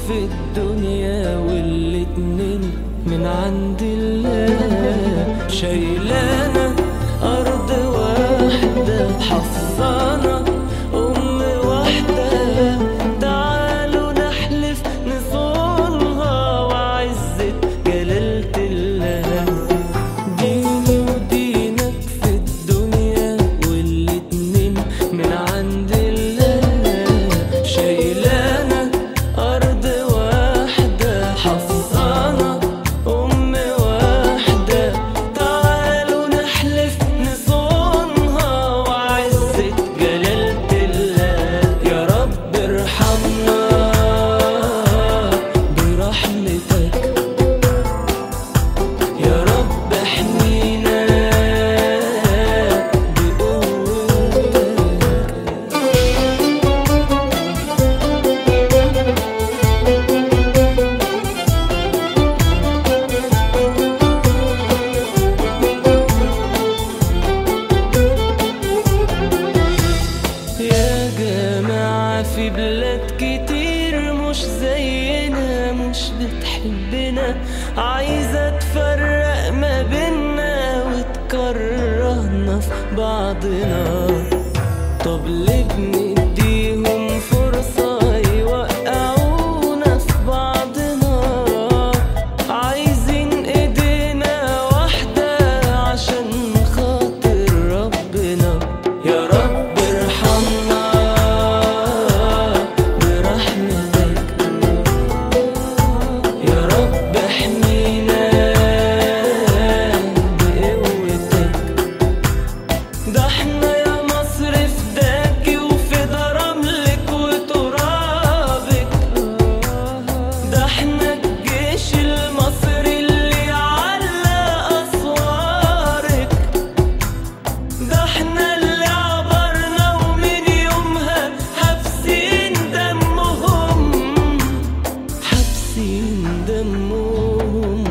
في الدنيا والاتنين من عند الله شايلانا أرض واحدة حفظانا أم واحدة تعالوا نحلف نصونها وعزة جلالة الله ديني ودينك في الدنيا والاتنين من عند الله شايلانا أرض واحدة حفظانا أم واحدة تعالوا نحلف نصونها وعزة جلالة الله يا رب ارحمنا برحمتك يا رب احمينا بقوتك يا جماعة في بلاد كتير مش زينا مش بتحبنا عايزة تفرق ما بينا وتكرهنا في بعضنا طب ليه بنديهم فرصة يوقعونا في بعضنا عايزين ايدينا واحدة عشان خاطر ربنا يا رب ارحمنا برحمتك يا رب احمينا بقوتك ده احنا يا مصر فداكي وفدا رملك وترابك ده احنا الجيش المصري اللي علق اسوارك ده احنا اللي عبرنا ومن يومها حابسين دمهم حابسين دمهم